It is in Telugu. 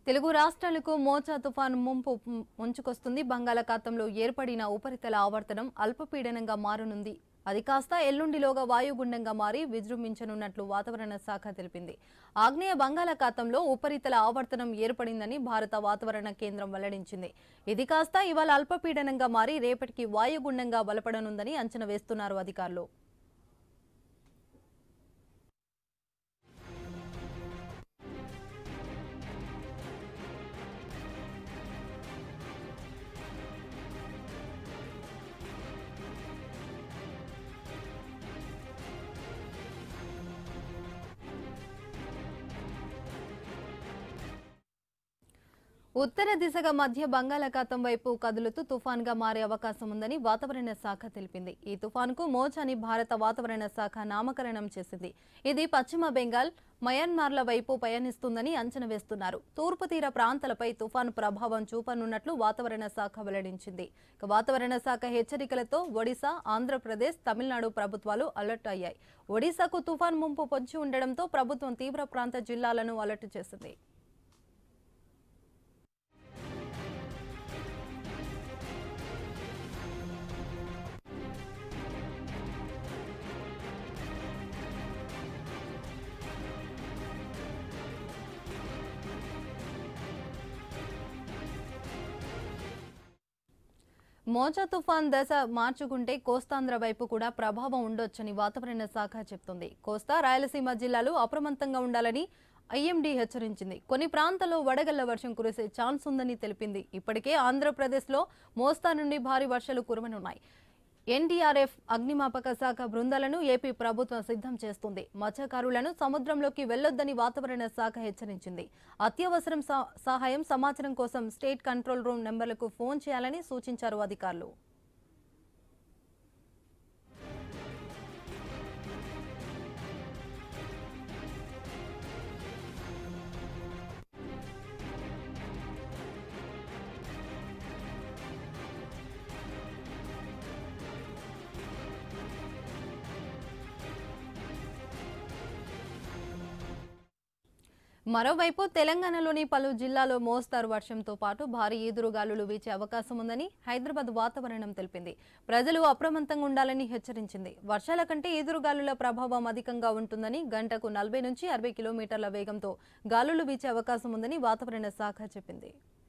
తెలుగు రాష్ట్రాలకు మోచా తుఫాను ముంపు ముంచుకొస్తుంది బంగాళాఖాతంలో ఏర్పడిన ఉపరితల ఆవర్తనం అల్పపీడనంగా మారనుంది అది కాస్త ఎల్లుండిలోగా వాయుగుండంగా మారి విజృంభించనున్నట్లు వాతావరణ శాఖ తెలిపింది ఆగ్నేయ బంగాళాఖాతంలో ఉపరితల ఆవర్తనం ఏర్పడిందని భారత వాతావరణ కేంద్రం వెల్లడించింది ఇది కాస్త ఇవాళ అల్పపీడనంగా మారి రేపటికి వాయుగుండంగా బలపడనుందని అంచనా వేస్తున్నారు అధికారులు ఉత్తర దిశగా మధ్య బంగాళాఖాతం వైపు కదులుతూ తుఫాన్గా మారే అవకాశం ఉందని వాతావరణ శాఖ తెలిపింది ఈ తుఫాన్కు మోచ్ అని భారత వాతావరణ శాఖ నామకరణం చేసింది ఇది పశ్చిమ బెంగాల్ మయన్మార్ల వైపు పయనిస్తుందని అంచనా వేస్తున్నారు తూర్పు తీర ప్రాంతాలపై తుఫాను ప్రభావం చూపనున్నట్లు వాతావరణ శాఖ వెల్లడించింది ఇక వాతావరణ శాఖ హెచ్చరికలతో ఒడిశా ఆంధ్రప్రదేశ్ తమిళనాడు ప్రభుత్వాలు అలర్ట్ అయ్యాయి ఒడిశాకు తుఫాన్ ముంపు పొంచి ఉండడంతో ప్రభుత్వం తీవ్ర ప్రాంత జిల్లాలను అలర్ట్ చేసింది మోచా తుఫాన్ దశ మార్చుకుంటే కోస్తాంధ్ర వైపు కూడా ప్రభావం ఉండొచ్చని వాతావరణ శాఖ చెప్తుంది కోస్తా రాయలసీమ జిల్లాలు అప్రమత్తంగా ఉండాలని ఐఎండీ హెచ్చరించింది కొన్ని ప్రాంతాల్లో వడగళ్ల వర్షం కురిసే ఛాన్స్ ఉందని తెలిపింది ఇప్పటికే ఆంధ్రప్రదేశ్లో మోస్తా నుండి భారీ వర్షాలు కురవనున్నాయి ఎన్డీఆర్ఎఫ్ అగ్నిమాపక శాఖ బృందాలను ఏపీ ప్రభుత్వం సిద్ధం చేస్తుంది మత్స్యకారులను సముద్రంలోకి వెళ్లొద్దని వాతావరణ శాఖ హెచ్చరించింది అత్యవసరం స- సహాయం సమాచారం కోసం స్టేట్ కంట్రోల్ రూమ్ నెంబర్లకు ఫోన్ చేయాలని సూచించారు అధికారులు మరోవైపు తెలంగాణలోని పలు జిల్లాలో మోస్తారు వర్షంతో పాటు భారీ ఈదురుగాలులు వీచే అవకాశం ఉందని హైదరాబాద్ వాతావరణం తెలిపింది ప్రజలు అప్రమత్తంగా ఉండాలని హెచ్చరించింది వర్షాల కంటే ఈదురుగాలుల ప్రభావం అధికంగా ఉంటుందని గంటకు నలభై నుంచి అరవై కిలోమీటర్ల వేగంతో గాలులు వీచే అవకాశం ఉందని వాతావరణ శాఖ చెప్పింది